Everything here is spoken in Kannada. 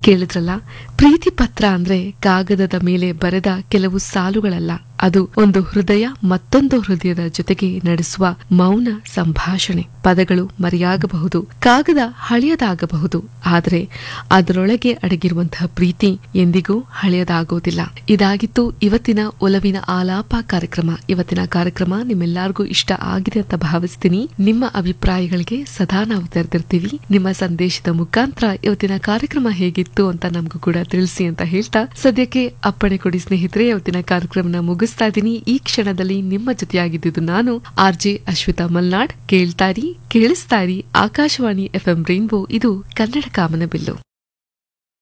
ಕೇಳಿದ್ರಲ್ಲ ಪ್ರೀತಿ ಪತ್ರ ಅಂದ್ರೆ ಕಾಗದದ ಮೇಲೆ ಬರೆದ ಕೆಲವು ಸಾಲುಗಳಲ್ಲ ಅದು ಒಂದು ಹೃದಯ ಮತ್ತೊಂದು ಹೃದಯದ ಜೊತೆಗೆ ನಡೆಸುವ ಮೌನ ಸಂಭಾಷಣೆ ಪದಗಳು ಮರೆಯಾಗಬಹುದು ಕಾಗದ ಹಳೆಯದಾಗಬಹುದು ಆದರೆ ಅದರೊಳಗೆ ಅಡಗಿರುವಂತಹ ಪ್ರೀತಿ ಎಂದಿಗೂ ಹಳೆಯದಾಗೋದಿಲ್ಲ ಇದಾಗಿತ್ತು ಇವತ್ತಿನ ಒಲವಿನ ಆಲಾಪ ಕಾರ್ಯಕ್ರಮ ಇವತ್ತಿನ ಕಾರ್ಯಕ್ರಮ ನಿಮ್ಮೆಲ್ಲರಿಗೂ ಇಷ್ಟ ಆಗಿದೆ ಅಂತ ಭಾವಿಸ್ತೀನಿ ನಿಮ್ಮ ಅಭಿಪ್ರಾಯಗಳಿಗೆ ಸದಾ ನಾವು ತೆರೆದಿರ್ತೀವಿ ನಿಮ್ಮ ಸಂದೇಶದ ಮುಖಾಂತರ ಇವತ್ತಿನ ಕಾರ್ಯಕ್ರಮ ಹೇಗಿತ್ತು ಅಂತ ನಮಗೂ ಕೂಡ ತಿಳಿಸಿ ಅಂತ ಹೇಳ್ತಾ ಸದ್ಯಕ್ಕೆ ಅಪ್ಪಣೆ ಕೊಡಿ ಸ್ನೇಹಿತರೆ ಇವತ್ತಿನ ಕಾರ್ಯಕ್ರಮನ ಮುಗಿಸ್ತಾ ಇದ್ದೀನಿ ಈ ಕ್ಷಣದಲ್ಲಿ ನಿಮ್ಮ ಜೊತೆಯಾಗಿದ್ದು ನಾನು ಆರ್ ಜೆ ಅಶ್ವಿತಾ ಮಲ್ನಾಡ್ ಕೇಳ್ತಾರಿ ಕೇಳಿಸ್ತಾರಿ ಆಕಾಶವಾಣಿ ಎಫ್ಎಂ ರೈನ್ಬೋ ಇದು ಕನ್ನಡ ಕಾಮನ ಬಿಲ್ಲು